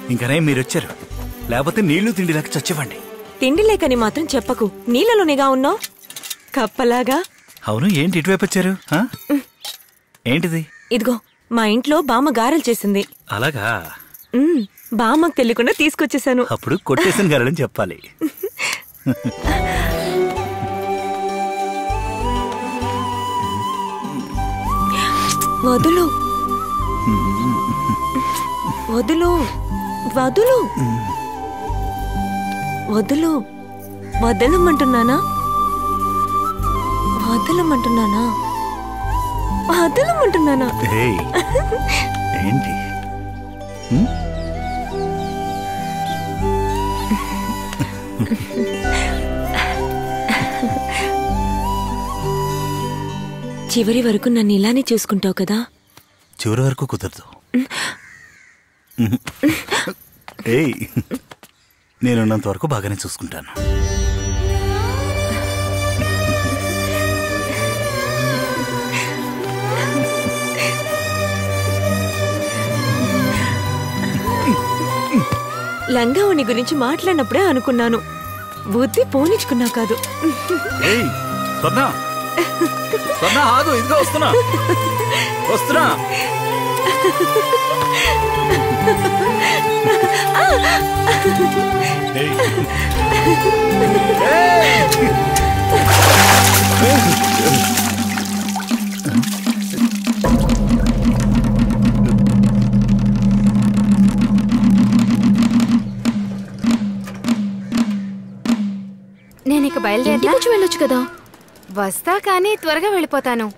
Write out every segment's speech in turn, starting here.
ఇంకనే మీరు వచ్చారు లేకపోతే నీళ్లు తిండి లేక చచ్చేవండి తిండి లేకని మాత్రం చెప్పకు నీళ్ళలోనిగా ఉన్నావు కప్పలాగా అవును ఏంటి ఇటువైపు వచ్చారు ఆ? ఏంటిది ఇదిగో మా ఇంట్లో బామ్మ గారెలు చేసింది అలాగా ఉమ్, బామ్మకు తెలియకుండా తీసుకొచ్చేసాను అప్పుడు కొట్టేసిన గారని చెప్పాలి వదులు వదులు వదులు వదులు వదలమంటున్నానా వదలమంటున్నానా వదలమంటున్నానా ఏయ్, ఏంటి ఉమ్? చివరి వరకు నన్ను ఇలానే చూసుకుంటావు కదా చివరి వరకు కుదరదు ఏయ్ నేనున్నంత వరకు బాగానే చూసుకుంటాను లంగావణి గురించి మాట్లాడినప్పుడే అనుకున్నాను బుద్ధి పోనిచ్చుకున్నా కాదు ఏయ్ స్వర్ణ స్వర్ణ ఆగు ఇదిగో వస్తున్నా వస్తున్నా ఏయ్. ఏయ్. నేను ఇక బయలుదేరి ఇంటికొచ్చి వెళ్ళొచ్చు కదా వస్తా కానీ త్వరగా వెళ్ళిపోతాను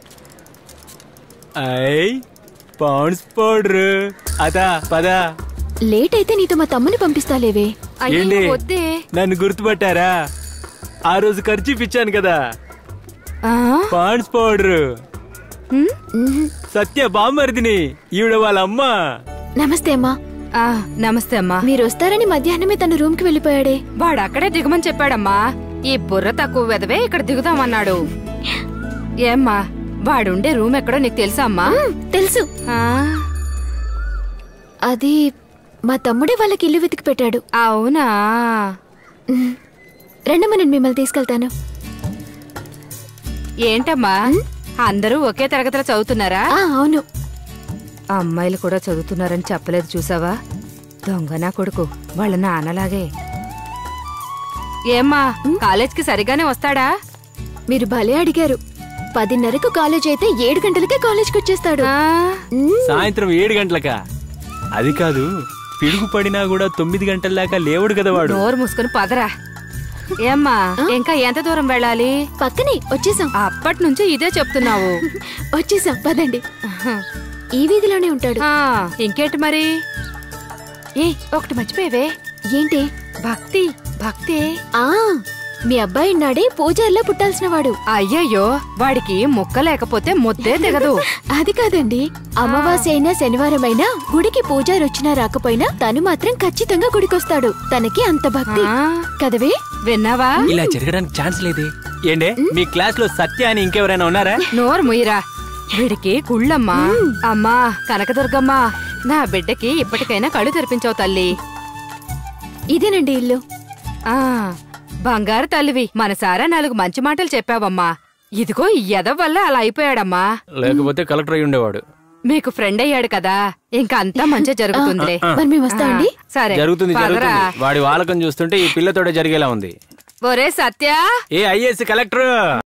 ఐ పౌండ్స్ పౌడర్ అదా పదా లేట్ అయితే నీతో మా తమ్ముని పంపిస్తాలేవే అయ్యో ఏంటి వద్దే నన్ను గుర్తుపట్టారా ఆ రోజు ఖర్చు ఇప్పించాను కదా ఆ? పాండ్స్ పౌడర్ హ్మ్? సత్య బామ్మరిదిని ఈవిడ వాళ్ళ అమ్మ నమస్తే అమ్మా ఆ, నమస్తే అమ్మా మీరు వస్తారని మధ్యాహ్నమే తన రూమ్ కి వెళ్ళిపోయాడే వాడు అక్కడే దిగమని చెప్పాడమ్మా ఈ బుర్ర తక్కువ వెదవే ఇక్కడ దిగుదామన్నాడు ఏమ్మా వాడుండే రూమ్ ఎక్కడో నీకు తెలుసా అమ్మా మ్, తెలుసు ఆ, అది మా తమ్ముడే వాళ్ళకి ఇల్లు వెతికి పెట్టాడు అవునా మ్, రండమ్మా నేను మిమ్మల్ని తీసుకెళ్తాను ఏంటమ్మా అందరూ ఒకే తరగతిలో చదువుతున్నారా ఆ అవును అమ్మాయిలు కూడా చదువుతున్నారని చెప్పలేదు చూసావా దొంగ నా కొడుకు వాళ్ళ నాన్నలాగే ఏమ్మా కాలేజ్కి సరిగానే వస్తాడా మీరు భలే అడిగారు పదిన్నరకు కాలేజ్ అయితే ఏడు గంటలకే కాలేజ్కి వచ్చేస్తాడు ఆ, మ్, సాయంత్రం ఏడు గంటలకా అది కాదు పిడుగు పడినా కూడా తొమ్మిది గంటల దాకా లేవుడు కదా వాడు నోరు మూసుకుని పదరా ఏమ్మా ఇంకా ఎంత దూరం వెళ్ళాలి పక్కనే వచ్చేసాం అప్పటి నుంచి ఇదే చెప్తున్నావు వచ్చేసాం పదండి ఈ వీధిలోనే ఉంటాడు ఆ, ఇంకేంటి మరి ఏ ఒకటి మర్చిపోయేవే ఏంటి భక్తి భక్తి ఆ మీ అబ్బాయి నాడే పూజారిలో పుట్టాల్సిన వాడు అయ్యయ్యో వాడికి ముక్క లేకపోతే ముద్దే దిగదు అది కాదండి అమావాస్య అయినా శనివారం అయినా గుడికి పూజారి వచ్చినా రాకపోయినా తను మాత్రం ఖచ్చితంగా గుడికొస్తాడు తనకి అంత భక్తి ఆ, కదవే విన్నావా ఇలా జరగడానికి ఛాన్స్ లేదే ఏంటే మీ క్లాస్ లో సత్య అని ఇంకెవరైనా ఉన్నారా నోరు ముయిరా వీడికి కుళ్ళమ్మా అమ్మా కనకదుర్గమ్మ నా బిడ్డకి ఇప్పటికైనా కళ్ళు తెరిపించావు తల్లి ఇదేనండి ఇల్లు ఆ బంగారు తల్లివి మనసారా నాలుగు మంచి మాటలు చెప్పావమ్మా ఇదిగో ఈ ఎదవ వల్ల అలా అయిపోయాడమ్మా లేకపోతే కలెక్టర్ అయి ఉండేవాడు మీకు ఫ్రెండ్ అయ్యాడు కదా ఇంకా అంతా మంచి జరుగుతుందిలే మరి మేము వస్తామండి ఆ, సరే జరుగుతుంది పదరా. జరుగుతుంది వాడి వాలకం చూస్తుంటే ఈ పిల్లతోటే జరిగేలా ఉంది ఒరే సత్య ఏ ఐఏఎస్ కలెక్టర్